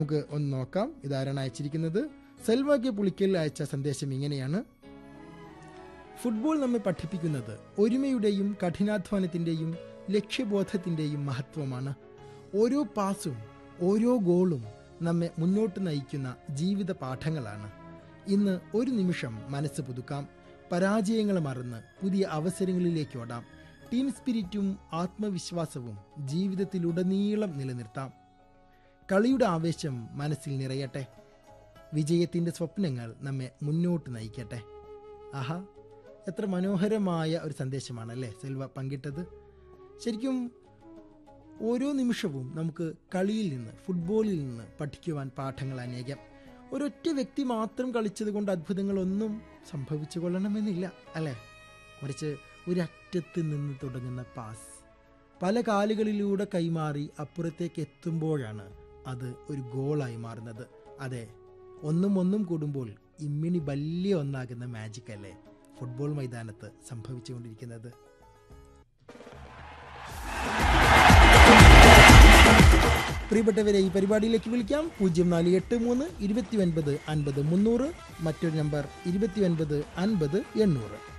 നമുക്ക് ഒന്ന് നോക്കാം ഇതാരാണ് അയച്ചിരിക്കുന്നത് സെൽവാഗ്യ പുളിക്കൽ അയച്ച സന്ദേശം ഇങ്ങനെയാണ് ഫുട്ബോൾ നമ്മെ പഠിപ്പിക്കുന്നത് ഒരുമയുടെയും കഠിനാധ്വാനത്തിന്റെയും ലക്ഷ്യബോധത്തിന്റെയും മഹത്വമാണ് ഓരോ പാസും ഓരോ ഗോളും നമ്മെ മുന്നോട്ട് നയിക്കുന്ന ജീവിത പാഠങ്ങളാണ് ഇന്ന് ഒരു നിമിഷം മനസ്സ് പുതുക്കാം പരാജയങ്ങൾ മറന്ന് പുതിയ അവസരങ്ങളിലേക്ക് ഓടാം ടീം സ്പിരിറ്റും ആത്മവിശ്വാസവും ജീവിതത്തിലുടനീളം നിലനിർത്താം കളിയുടെ ആവേശം മനസ്സിൽ നിറയട്ടെ വിജയത്തിന്റെ സ്വപ്നങ്ങൾ നമ്മെ മുന്നോട്ട് നയിക്കട്ടെ ആഹാ എത്ര മനോഹരമായ ഒരു സന്ദേശമാണല്ലേ സെൽവ പങ്കിട്ടത് ശരിക്കും ഓരോ നിമിഷവും നമുക്ക് കളിയിൽ നിന്ന് ഫുട്ബോളിൽ നിന്ന് പഠിക്കുവാൻ പാഠങ്ങൾ അനേകം ഒരൊറ്റ വ്യക്തി മാത്രം കളിച്ചത് കൊണ്ട് അത്ഭുതങ്ങളൊന്നും സംഭവിച്ചു കൊള്ളണമെന്നില്ല അല്ലേ മറിച്ച് ഒരറ്റത്ത് നിന്ന് തുടങ്ങുന്ന പാസ് പല കാലുകളിലൂടെ കൈമാറി അപ്പുറത്തേക്ക് എത്തുമ്പോഴാണ് അത് ഒരു ഗോളായി മാറുന്നത് അതെ ഒന്നും ഒന്നും കൂടുമ്പോൾ ഇമ്മിണി വലിയ ഒന്നാകുന്ന മാജിക് അല്ലേ ഫുട്ബോൾ മൈതാനത്ത് സംഭവിച്ചുകൊണ്ടിരിക്കുന്നത് പ്രിയപ്പെട്ടവരെ ഈ പരിപാടിയിലേക്ക് വിളിക്കാം പൂജ്യം നാല് എട്ട് മൂന്ന് ഇരുപത്തി ഒൻപത് അൻപത് മുന്നൂറ് മറ്റൊരു നമ്പർ ഇരുപത്തി ഒൻപത് അൻപത് എണ്ണൂറ്